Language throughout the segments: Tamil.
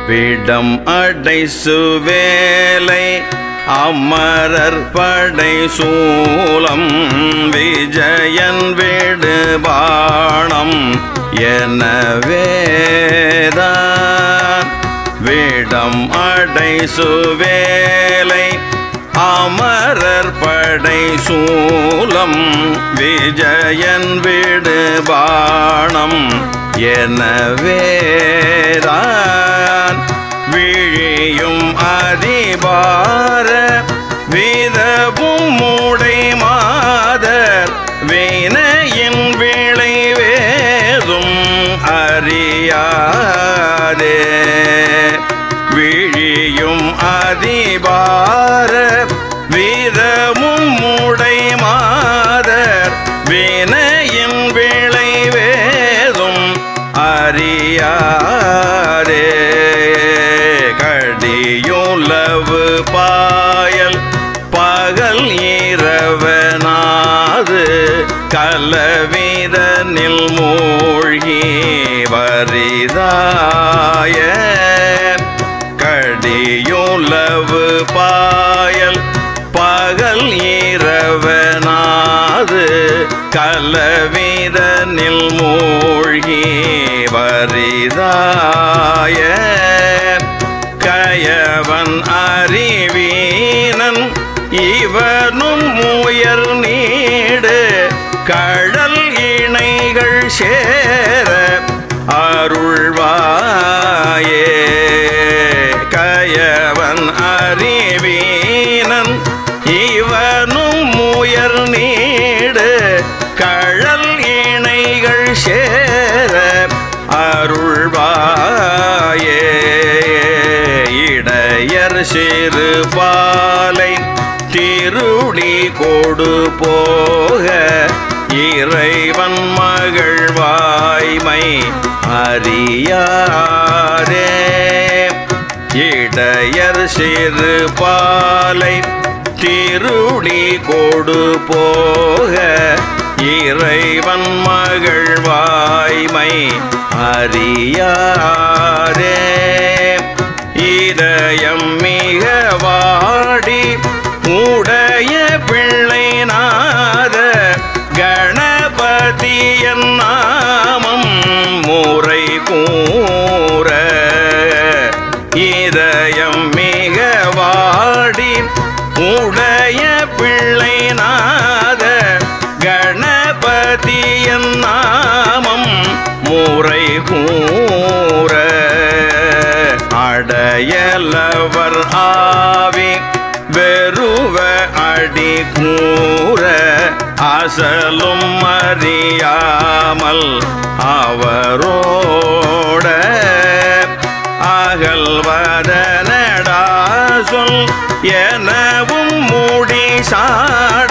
விடம் அடை சுவேலை அமரர் படை சூலம் விஜயன் விடு பாணம் எனவேதான் விடம் அடை சுவேலை அமரர் படை சூலம் விஜயன் விடு பாணம் எனவேதான் விழியும் அதிபார வீதவும் மூடை மாதர் வினையின் விளைவேதும் அறியாதே விழியும் அதிபார வீரமும் மூடை மாதர் வினையின் விளைவேதும் அறியாரே கடியுளவு பாயல் பகல் இரவனாது கலவிதனில் மூழ்கி வரிதாய கடியுளவு பாயல் பகல் இரவனாது கலவிதனில் மூழ்கி வரிதாய கயவன் அறிவீனன் இவனும் உயர் நீடு கடல் இணைகள் சேர அருள்வாயே கயவன் அறிவீனன் இவனும் உயர் நீடு கழல் இணைகள் சேர அருள்வாயே இடையர் சிறு பாலை திருடி கொடு போக இறைவன் மகள் வாய்மை அறியாரே இடையர் சிறு பாலை திருடி கொடு போக இறைவன் மகள் வாய்மை அறியாரே இதயம் மிக வாடி உடைய பிள்ளைநாத கணபதியன் நாமம் முறை கூற இதயம் மிக வாடி உடைய பிள்ளைநாத கணபதியன் நாமம் முறை கூற அடையலவர் ஆவி வெறுவ அடி கூற அசலும் அறியாமல் அவரோட அகல்வதனடா சொல் எனவும் மூடி சாட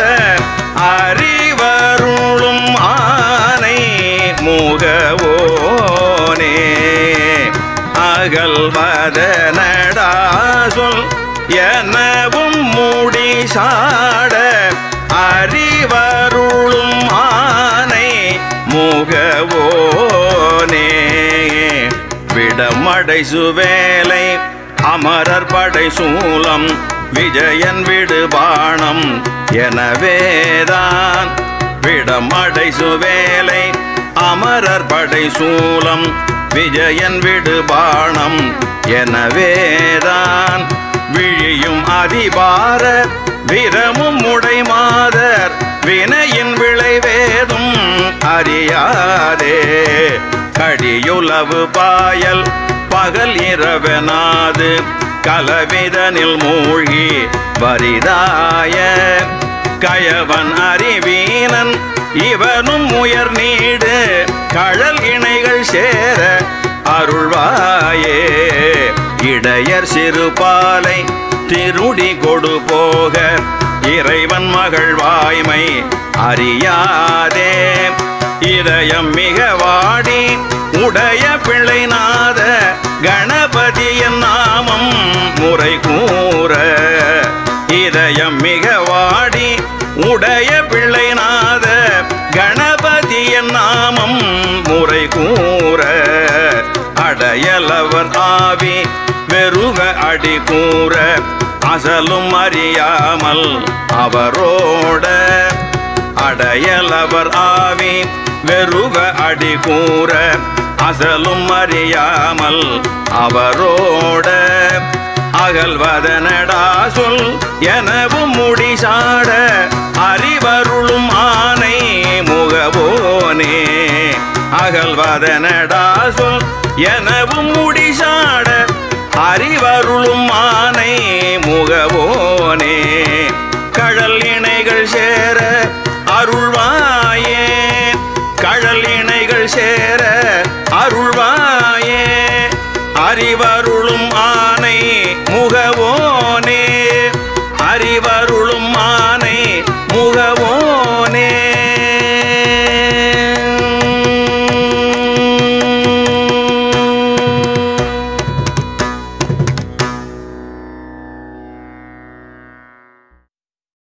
அறிவருளும் ஆனை முகவோனே அகல்வதனடா சொல் எனவும் மூடி சாட அறிவருளும் ஆனை முகவோனே விடமடை சுவேலை அமரர் படை சூலம் விஜயன் விடு பாணம் எனவேதான் விடமடை சுவேலை அமரர் படை சூலம் விஜயன் விடு பாணம் எனவேதான் விழியும் அதிபார விரமும் உடை மாதர் வினையின் விளைவேதும் அறியாதே கடியுளவு பாயல் பகல் இரவனாது கலவிதனில் மூழ்கி வரிதாய கயவன் அறிவீனன் இவனும் உயர் நீடு கழல் இணைகள் சேர அருள்வாயே இடையர் சிறு பாலை திருடி கொடு போக இறைவன் மகள் வாய்மை அறியாதே இதயம் மிக வாடி உடைய பிள்ளைநாத கணபதியின் நாமம் முறை கூற இதயம் மிக வாடி உடைய பிள்ளைநாத கணபதியின் நாமம் முறை கூற அடையலவர் ஆவி அடி கூற அசலும் அறியாமல் அவரோட அடையலவர் ஆவி வெறுவ அடி கூற அசலும் அறியாமல் அவரோட அகல்வதனடா சொல் எனவும் முடிசாட அறிவருளும் ஆனை முகவோனே அகல்வதனடா சொல் எனவும் முடிசாட அறிவருளும் ஆனை முகவோனே கழல் இணைகள் சேர அருள்வாயே கழல் இணைகள் சேர அருள்வாயே அறிவருளும் ஆனை முகவோனே அறிவ